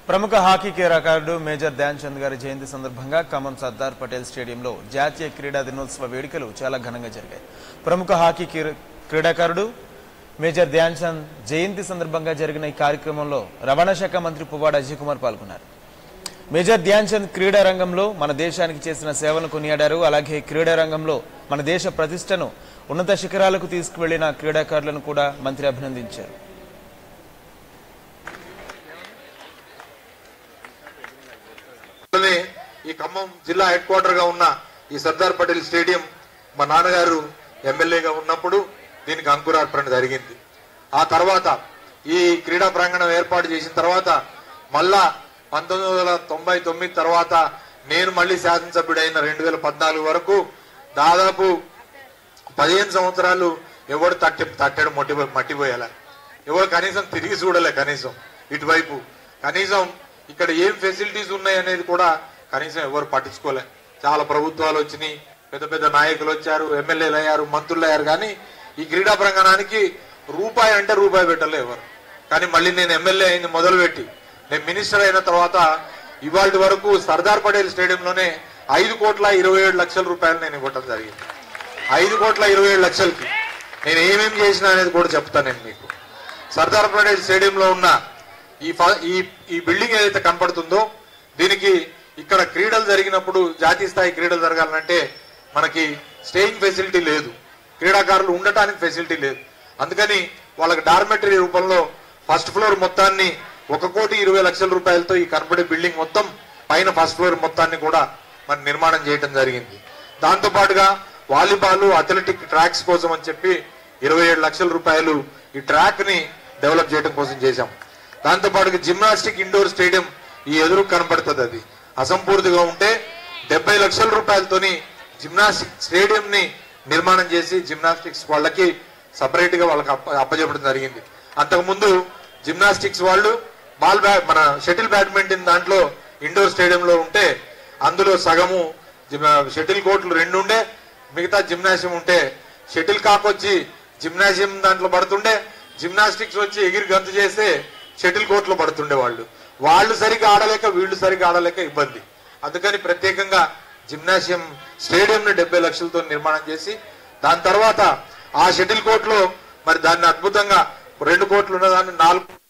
ప్రముఖ హాకీ క్రీడాకారుడు మేజర్ ధ్యాన్ చంద్ గారి జయంతి సందర్భంగా ఖమ్మం సర్దార్ పటేల్ స్టేడియంలో జాతీయ క్రీడా దినోత్సవ వేడుకలు చాలా ఘనంగా జరిగాయి ప్రముఖ హాకీ క్రీ- క్రీడాకారుడు మేజర్ ధ్యాన్ చంద్ జయంతి సందర్భంగా జరిగిన ఈ కార్యక్రమంలో రవాణా శాఖ మంత్రి పువ్వాడ అజయ్ కుమార్ పాల్గొన్నారు మేజర్ ధ్యాన్ చంద్ క్రీడా రంగంలో మన దేశానికి చేసిన సేవలను కొనియాడారు అలాగే క్రీడా రంగంలో మన దేశ ప్రతిష్టను ఉన్నత శిఖరాలకు తీసుకువెళ్లిన క్రీడాకారులను కూడా మంత్రి అభినందించారు అలానే ఈ ఖమ్మం జిల్లా హెడ్ క్వార్టర్ గా ఉన్న ఈ సర్దార్ పటేల్ స్టేడియం మా నాన్నగారు ఎమ్మెల్యేగా ఉన్నప్పుడు దీనికి అంకురార్పణ జరిగింది ఆ తర్వాత ఈ క్రీడా ప్రాంగణం ఏర్పాటు చేసిన తర్వాత మళ్ళా పంతొమ్మిది వందల తొంభై తొమ్మిది తర్వాత నేను మళ్ళీ శాసనసభ్యుడైన రెండు వేల పద్నాలుగు వరకు దాదాపు పదిహేను సంవత్సరాలు ఎవడు తట్టి తట్టడం మట్టి మట్టిపోయేలా ఎవరు కనీసం తిరిగి చూడలే కనీసం ఇటువైపు కనీసం ఇక్కడ ఏం ఫెసిలిటీస్ ఉన్నాయి అనేది కూడా కనీసం ఎవరు పట్టించుకోలే చాలా ప్రభుత్వాలు వచ్చినాయి పెద్ద పెద్ద నాయకులు వచ్చారు ఎమ్మెల్యేలు అయ్యారు మంత్రులు అయ్యారు కానీ ఈ క్రీడా ప్రాంగణానికి రూపాయి అంటే రూపాయి పెట్టలే ఎవరు కానీ మళ్ళీ నేను ఎమ్మెల్యే అయింది మొదలుపెట్టి నేను మినిస్టర్ అయిన తర్వాత ఇవాళ వరకు సర్దార్ పటేల్ స్టేడియంలోనే ఐదు కోట్ల ఇరవై ఏడు లక్షల రూపాయలు నేను ఇవ్వటం జరిగింది ఐదు కోట్ల ఇరవై ఏడు లక్షలకి నేను ఏమేం చేసినా అనేది కూడా చెప్తాను నేను మీకు సర్దార్ పటేల్ స్టేడియంలో ఉన్న ఈ ఫ- ఈ ఈ బిల్డింగ్ ఏదైతే కనపడుతుందో దీనికి ఇక్కడ క్రీడలు జరిగినప్పుడు జాతీయ స్థాయి క్రీడలు జరగాలంటే మనకి స్టేయింగ్ ఫెసిలిటీ లేదు క్రీడాకారులు ఉండటానికి ఫెసిలిటీ లేదు అందుకని వాళ్ళకి డార్మెటరీ రూపంలో ఫస్ట్ ఫ్లోర్ మొత్తాన్ని ఒక కోటి ఇరవై లక్షల రూపాయలతో ఈ కనపడే బిల్డింగ్ మొత్తం పైన ఫస్ట్ ఫ్లోర్ మొత్తాన్ని కూడా మరి నిర్మాణం చేయడం జరిగింది దాంతో పాటుగా వాలీబాల్ అథ్లెటిక్ ట్రాక్స్ కోసం అని చెప్పి ఇరవై ఏడు లక్షల రూపాయలు ఈ ట్రాక్ ని డెవలప్ చేయడం కోసం చేశాం దాంతో పాటుగా జిమ్నాస్టిక్ ఇండోర్ స్టేడియం ఈ ఎదురు కనపడుతుంది అది అసంపూర్తిగా ఉంటే డెబ్బై లక్షల రూపాయలతోని జిమ్నాస్టిక్ స్టేడియం ని నిర్మాణం చేసి జిమ్నాస్టిక్స్ వాళ్ళకి సపరేట్ గా వాళ్ళకి అప్ప అప్పచెప్పడం జరిగింది అంతకుముందు జిమ్నాస్టిక్స్ వాళ్ళు బాల్ బ్యా మన షటిల్ బ్యాడ్మింటన్ దాంట్లో ఇండోర్ స్టేడియంలో ఉంటే అందులో సగము జిమ్- షటిల్ కోర్టులు రెండు ఉండే మిగతా జిమ్నాసియం ఉంటే షటిల్ కాక్ వచ్చి జిమ్నాసియం దాంట్లో పడుతుండే జిమ్నాస్టిక్స్ వచ్చి ఎగిరి గంతు చేస్తే షటిల్ కోర్టులో పడుతుండే వాళ్ళు వాళ్ళు సరిగ్గా ఆడలేక వీళ్ళు సరిగ్గా ఆడలేక ఇబ్బంది అందుకని ప్రత్యేకంగా జిమ్నాసియం స్టేడియం ని డెబ్బై లక్షలతో నిర్మాణం చేసి దాని తర్వాత ఆ షటిల్ కోర్టులో మరి దాన్ని అద్భుతంగా రెండు కోట్లు ఉన్న దాన్ని నాలుగు